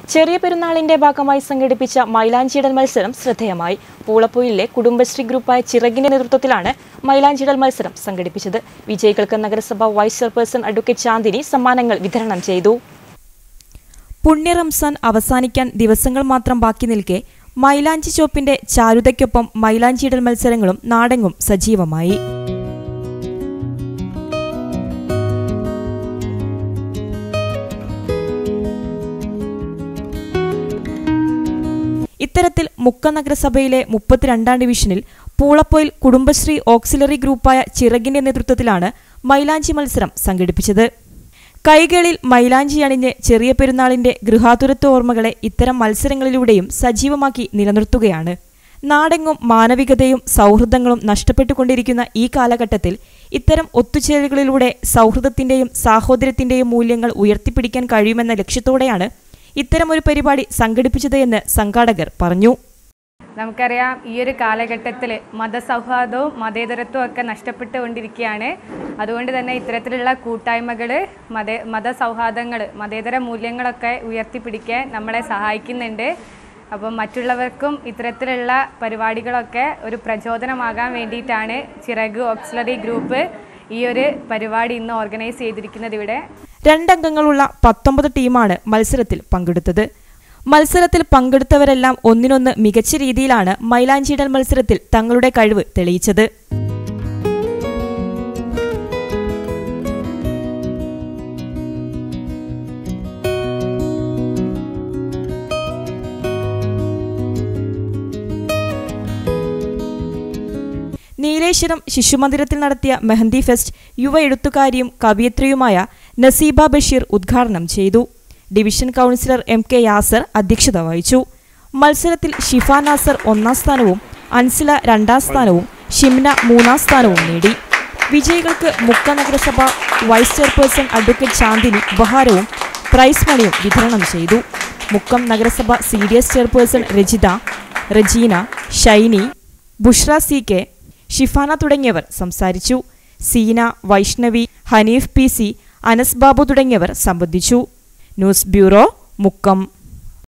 ചെറിയ പെരുന്നാളിന്റെ ഭാഗമായി സംഘടിപ്പിച്ച മൈലാഞ്ചിയിടൽ മത്സരം ശ്രദ്ധേയമായി പൂളപ്പൊയിലെ കുടുംബശ്രീ ഗ്രൂപ്പായ ചിറകിന്റെ നേതൃത്വത്തിലാണ് മൈലാഞ്ചിയിടൽ മത്സരം സംഘടിപ്പിച്ചത് വിജയികൾക്ക് നഗരസഭ വൈസ് ചെയർപേഴ്സൺ അഡ്വക്കേറ്റ് ചാന്ദിനി സമ്മാനങ്ങൾ വിതരണം ചെയ്തു പുണ്യ റംസാൻ അവസാനിക്കാൻ ദിവസങ്ങൾ മാത്രം ബാക്കി നിൽക്കെ മൈലാഞ്ചി ചോപ്പിന്റെ ചാരുതയ്ക്കൊപ്പം മൈലാഞ്ചിയിടൽ മത്സരങ്ങളും നാടെങ്ങും സജീവമായി ഇത്തരത്തിൽ മുക്ക നഗരസഭയിലെ മുപ്പത്തിരണ്ടാം ഡിവിഷനിൽ പൂളപ്പൊയിൽ കുടുംബശ്രീ ഓക്സിലറി ഗ്രൂപ്പായ ചിറകിന്റെ നേതൃത്വത്തിലാണ് മൈലാഞ്ചി മത്സരം സംഘടിപ്പിച്ചത് കൈകളിൽ മൈലാഞ്ചി അണിഞ്ഞ് ചെറിയ പെരുന്നാളിന്റെ ഗൃഹാതുരത്വ ഓർമ്മകളെ ഇത്തരം മത്സരങ്ങളിലൂടെയും സജീവമാക്കി നിലനിർത്തുകയാണ് നാടെങ്ങും മാനവികതയും സൗഹൃദങ്ങളും നഷ്ടപ്പെട്ടുകൊണ്ടിരിക്കുന്ന ഈ കാലഘട്ടത്തിൽ ഇത്തരം ഒത്തുചേരലുകളിലൂടെ സൗഹൃദത്തിന്റെയും സാഹോദര്യത്തിന്റെയും മൂല്യങ്ങൾ ഉയർത്തിപ്പിടിക്കാൻ കഴിയുമെന്ന ലക്ഷ്യത്തോടെയാണ് ഇത്തരമൊരു പരിപാടി സംഘടിപ്പിച്ചത് എന്ന് സംഘാടകർ പറഞ്ഞു നമുക്കറിയാം ഈ ഒരു കാലഘട്ടത്തിൽ മതസൗഹാർദ്ദവും മതേതരത്വവും ഒക്കെ നഷ്ടപ്പെട്ടുകൊണ്ടിരിക്കുകയാണ് അതുകൊണ്ട് തന്നെ ഇത്തരത്തിലുള്ള കൂട്ടായ്മകൾ മത മതസൗഹാർദ്ദങ്ങൾ മതേതര മൂല്യങ്ങളൊക്കെ ഉയർത്തിപ്പിടിക്കാൻ നമ്മളെ സഹായിക്കുന്നുണ്ട് അപ്പം മറ്റുള്ളവർക്കും ഇത്തരത്തിലുള്ള പരിപാടികളൊക്കെ ഒരു പ്രചോദനമാകാൻ വേണ്ടിയിട്ടാണ് ചിറക് ഓക്സിലറി ഗ്രൂപ്പ് ഈ ഒരു പരിപാടി ഇന്ന് ഓർഗനൈസ് ചെയ്തിരിക്കുന്നത് ഇവിടെ രണ്ടംഗങ്ങളുള്ള പത്തൊമ്പത് ടീമാണ് മത്സരത്തിൽ പങ്കെടുത്തത് മത്സരത്തിൽ പങ്കെടുത്തവരെല്ലാം ഒന്നിനൊന്ന് മികച്ച രീതിയിലാണ് മൈലാഞ്ചിയിടൽ മത്സരത്തിൽ തങ്ങളുടെ കഴിവ് തെളിയിച്ചത് നീലേശ്വരം ശിശുമന്ദിരത്തിൽ നടത്തിയ മെഹന്തി ഫെസ്റ്റ് യുവ എഴുത്തുകാരിയും കവിയത്രിയുമായ നസീബ ബഷീർ ഉദ്ഘാടനം ചെയ്തു division councillor M K Yasar അധ്യക്ഷത വഹിച്ചു മത്സരത്തിൽ ഷിഫ നാസർ ഒന്നാം സ്ഥാനവും അൻസില രണ്ടാം സ്ഥാനവും ഷിംന മൂന്നാം സ്ഥാനവും നേടി വിജയികൾക്ക് മുക്ക നഗരസഭ വൈസ് ചെയർപേഴ്സൺ അഡ്വക്കേറ്റ് ചാന്ദിനി ഉപഹാരവും പ്രൈസ് മണിയും വിതരണം ചെയ്തു മുക്കം നഗരസഭ C D S chairperson Rajitha Rajeena Shiny Bushra C K Shifana തുടങ്ങിയവർ സംസാരിച്ചു സീന വൈഷ്ണവി ഹനീഫ് പി സി അനസ് ബാബു തുടങ്ങിയവർ സംബന്ധിച്ചു ന്യൂസ് ബ്യൂറോ മുക്കം